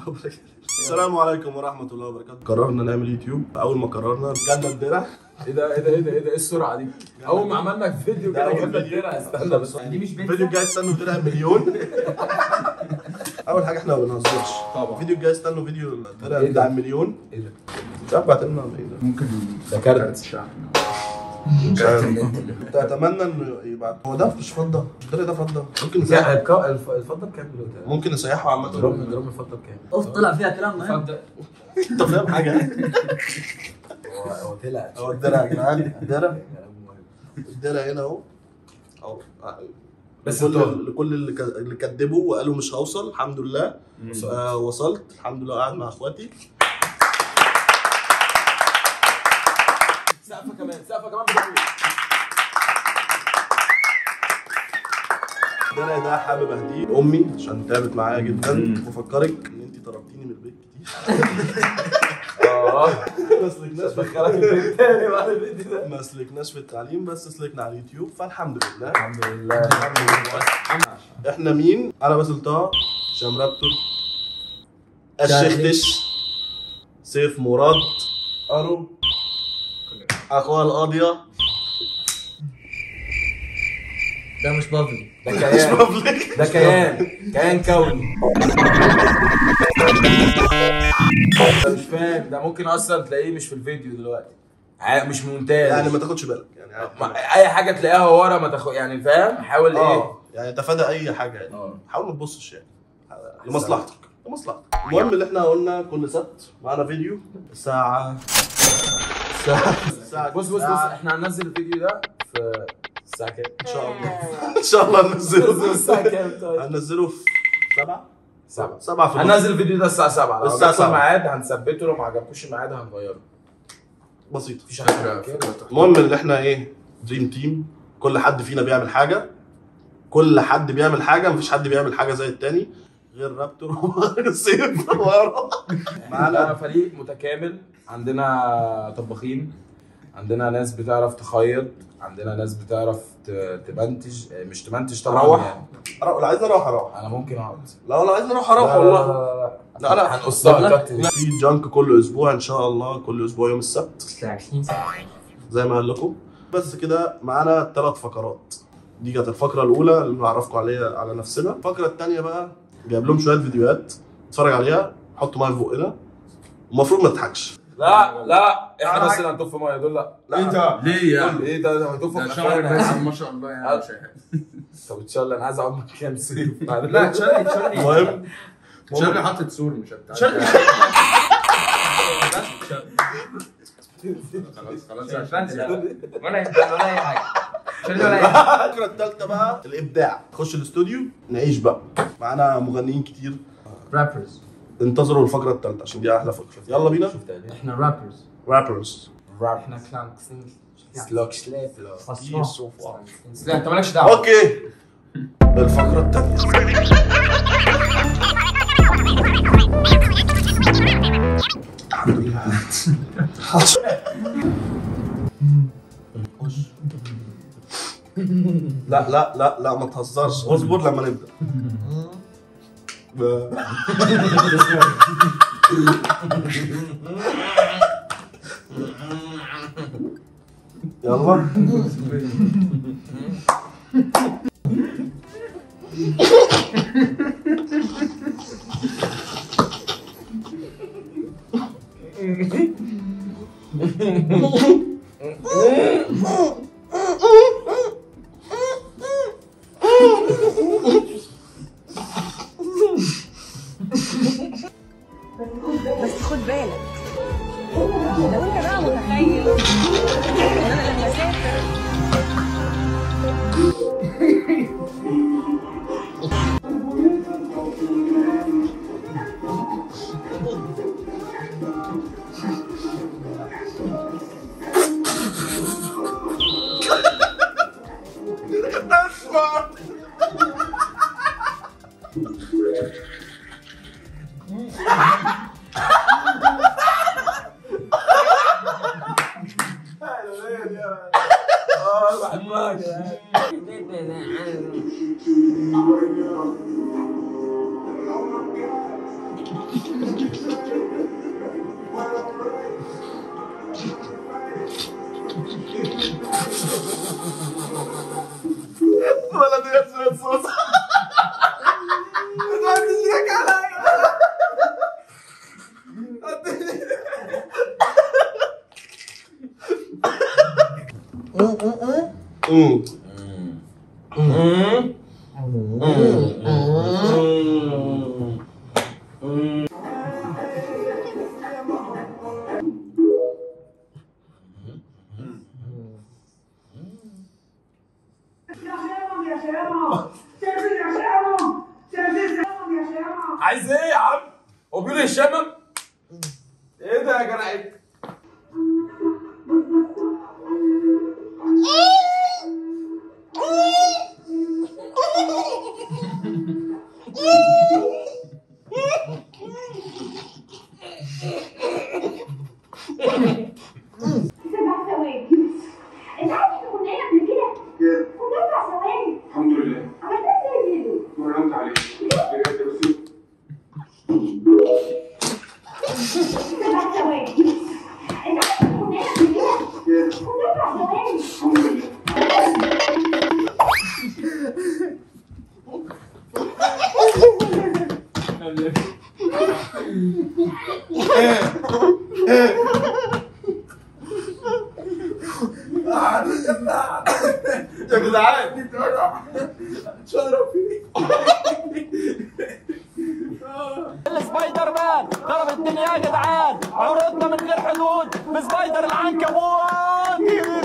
وبركاته السلام عليكم ورحمة الله وبركاته قررنا نعمل يوتيوب أول ما قررنا جالنا الدرع ايه ده ايه ده ايه ده ايه ده ايه السرعه دي؟ اول ما عملنا فيديو ده كده أول جبنا فيديو. الدرع استنى بس دي مش الفيديو بيتزا الجاي استنوا درع مليون أول حاجة إحنا ما بنهزرش طبعا الفيديو الجاي استنوا فيديو الدرع إيه ده؟ بتاع المليون ايه ده؟ مش عارف بعتلنا ولا إيه ده ممكن ده كارت شحن مش عارف كنت أتمنى إنه يبعت هو ده مش فضة الدرع ده فضة ممكن نسيحه الك- الف- الفضه بكام دلوقتي؟ ممكن نسيحه عامة جرام جرام الفضه بكام؟ اوف طلع فيها كلام مهم الفضه أنت فاهم حاجة هو هو طلع هو الدرع يا جدعان الدرع الدرع هنا اهو اهو بس بس لكل الطول. لكل اللي ك- اللي كدبوا وقالوا مش هوصل الحمد لله آه وصلت الحمد لله قاعد مع اخواتي سقفه كمان سقفه كمان بجميل. الدرع ده حابب اهديه امي عشان تعبت معايا جدا بفكرك ان انت طردتيني من البيت كتير اه ما سلكناش في دخلك البيت تاني بعد الفيديو ده ما سلكناش في التعليم بس سلكنا على اليوتيوب فالحمد لله الحمد لله الحمد لله احنا مين؟ انا باسل طه هشام رابتور الشيخ دش سيف مراد ارو اخوها القاضيه ده مش بافلي ده كيان ده كيان كيان كوني ده مش فاهم ده ممكن اصلا تلاقيه مش في الفيديو دلوقتي ع- مش مونتاج يعني ما تاخدش بالك يعني عادي. ما- اي حاجه تلاقيها ورا ما تاخد يعني فاهم حاول ايه اه يعني تفادى اي حاجه يعني اه حاول ما تبصش يعني لمصلحتك لمصلحتك المهم اللي احنا قلنا كل سبت معانا فيديو الساعه الساعه الساعه بص بص بص احنا هننزل الفيديو ده في الساعه كام؟ ان شاء الله ان شاء الله ننزله الساعه كام طيب؟ هننزله في سبعة سبعة سبعة في النص. هننزل الفيديو ده الساعه 7 لو الساعة الساعه سبعة. ميعاد هنثبته لو ما عجبكوش الميعاد هنغيره بسيطة مفيش حاجه كده المهم ان احنا ايه دريم تيم كل حد فينا بيعمل حاجة كل حد بيعمل حاجة مفيش حد بيعمل حاجة زي التاني غير رابتور وسيف وارا معانا معانا فريق متكامل عندنا طباخين عندنا ناس بتعرف تخيط عندنا ناس بتعرف ت- تمنتج آه، مش تمنتج طبعا أروح؟ يعني أروح. لو عايز اروح اروح انا ممكن اقعد لا انا عايز اروح اروح لا، لا، والله لا، لا لا لا هنقصها كت في جانك كل اسبوع ان شاء الله كل اسبوع يوم السبت 20 ساعة زي ما قال لكم بس كده معانا ثلاث فقرات دي كانت الفقره الاولى اللي نعرفكم عليها على نفسنا الفقره الثانيه بقى جايب لهم شويه فيديوهات اتفرج عليها حطوا ميه في بقنا المفروض ما تضحكش لا لا احنا بس اللي هنطف ميه دول لا لا انت ليه يعني؟ ايه ده هنطف ده في شعرك أفواهنا. باسم ما شاء الله يعني مش أي حاجة. طب ان شاء الله انا عايز اقعد مكان سيف لا تشارلي تشارلي المهم تشارلي حطت سور مش بتاع خلاص خلاص ولا ولا اي حاجة شيل ولا اي حاجة الفقره الثالثه بقى الابداع نخش الاستوديو نعيش بقى معانا مغنيين كتير رابرز انتظروا الفقره الثالثه عشان دي احلى فقره يلا بينا احنا رابرز رابرز احنا كلام سلوك سليب لا انت مالكش دعوة اوكي الفقره الثانيه الحمد لله لا لا لا لا ما تهزرش اصبر لما نبدا ب- يلا بس خد بالك لو انت بقى متخيل ان انا لما اسافر ولا دي اسمها صوص امم عايز ايه يا عم؟ هو بيقول الشمم؟ ايه ده يا جدع سبع ثواني انت عارف الاغنيه قبل كده؟ كنت اربع ثواني الحمد لله عملتها ازاي دي؟ مرمت عليك بجد بس سبع ثواني انت عارف الاغنيه قبل كده؟ كنت اربع ثواني الحمد لله يا جدعان سبايدر مان ضرب الدنيا يا جدعان عرضنا من غير حدود بسبايدر العنكبوت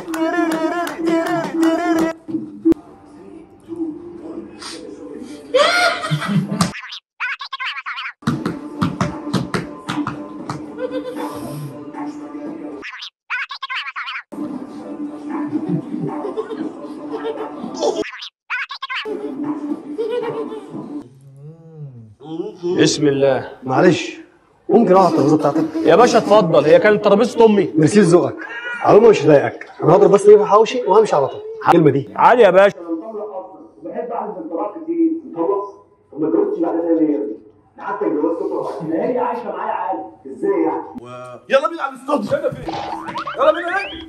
بسم الله معلش ممكن اقعد على الترابيزه بتاعتك يا باشا اتفضل هي كانت ترابيزه امي ميرسي ذوقك معلومه مش هضايقك انا هضرب بس ايه حواوشي وهمشي على طول الكلمه دي عادي يا باشا بحب اعمل انطلاق كتير مخلص وما اتجوزتش بعد كده ليه يا ابني حتى الجواز تطلع هي عايشه معايا عادي ازاي يعني يلا بينا على الاستوديو يلا بينا ايه؟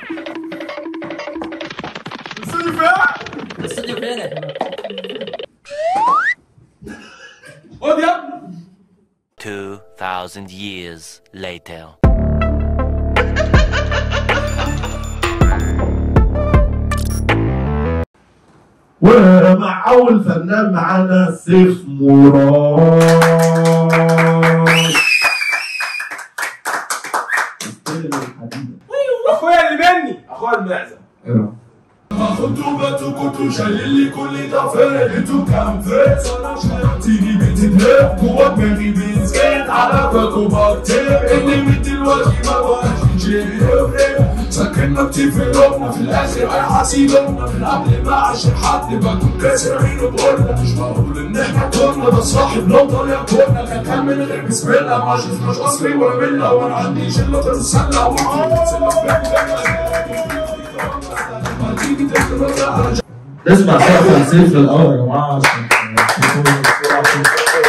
الاستوديو فين؟ الاستوديو فين؟ خد يا ابني 2000 years later. ومع اول فنان معانا سيف مراد اخويا اللي مني اخويا المعزه خطوبته كنت شايل لي كل ده فرقته كان فيس انا شايلتني بتتلف جوا دماغي بتسكت على باكو بكتب اللي من دلوقتي ما بقاش يجري سكننا كتير في قلوبنا في الاخر هيحاسبنا من قبل ما عشان حد بكون كاسر عينه بقولنا مش بقول ان احنا كنا ده صاحب نفضل يا كنا كان كان من غير بسم الله ما شفناش اصلي ولا منا وانا عندي شله تتسلى وانتوا بتسلوا نسمع سقف سيف الاول يا جماعه عشان تشوفوا الصورة.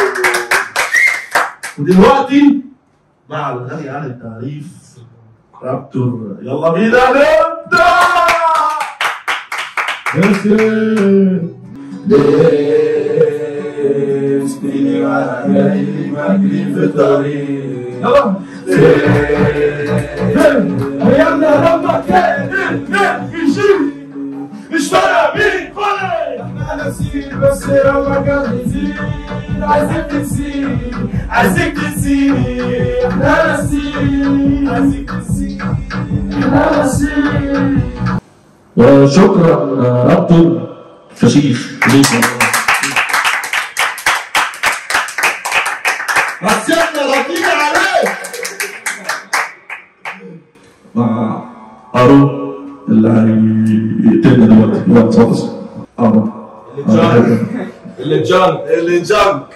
ودلوقتي مع الغني عن التعريف رابتور يلا بينا نبدا سنيني وانا جاي بجري في الطريق يلا ربك مش فارقه مين خلي احنا ناسيين بس يلا كان يزيد عايزك تسيب عايزك تسيب احنا ناسيين عايزك تسيب احنا ناسيين وشكرا رابتور فشيخ ليكم بس احنا راضيين عليك مع ارو اللي هيقتلنا دلوقتي دلوقتي خالص ارو اللي جان اللي جنك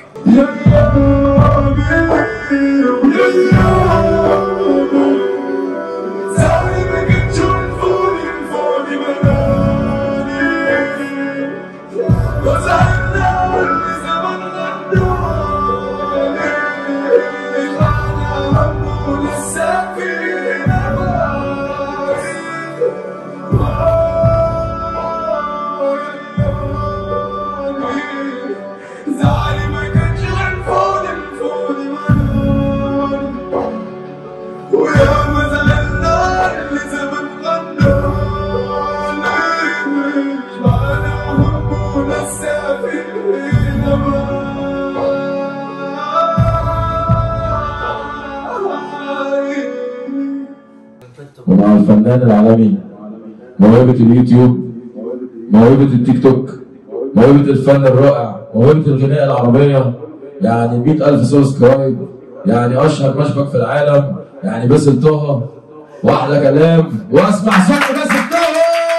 الفنان العالمي موهبة اليوتيوب موهبة التيك توك موهبة الفن الرائع موهبة الغناء العربية يعني 100000 ألف سبسكرايب يعني أشهر مشبك في العالم يعني باسل طه وأحلى كلام وأسمع صوت باسل طه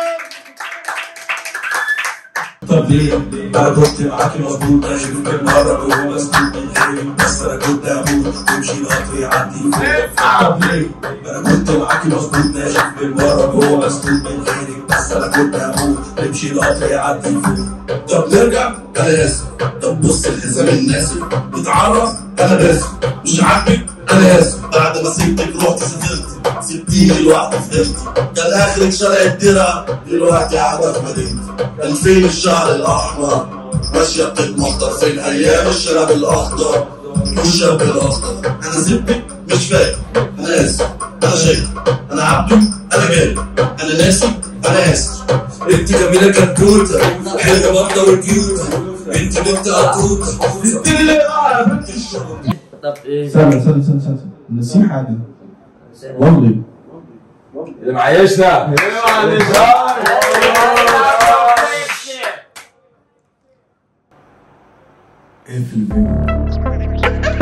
طب ليه؟ انا كنت معاكي مظبوط انا شفت المره جوه مسدود من غيرك بس انا كنت اموت تمشي القطر يعدي فوق طب ليه؟ انا كنت معاكي مظبوط ناشف بالمره جوه مسدود من غيرك بس انا كنت اموت تمشي القطر يعدي فوق طب نرجع انا اسف طب بص الحزام الناسف بتعرف انا باسف مش عاجبك انا اسف بعد ما سبتك رحت سافرت سبتيني لوحدي في قرتي كان اخرك شارع الدرع دلوقتي قاعده في مدينتي كان فين الشعر الاحمر ماشيه بتتمطر فين ايام الشراب الاخضر والشاب الاخضر انا سبتك مش فاكر انا اسف انا شايف انا عبده انا جاي انا ناسي انا اسف انت جميله كتكوته حلوه برضه وكيوته انت بنت قطوطه انت اللي بقى بنت الشغل طب ايه استنى استنى استنى استنى نسيم حاجة والله اللي معيشنا اقفل الفيديو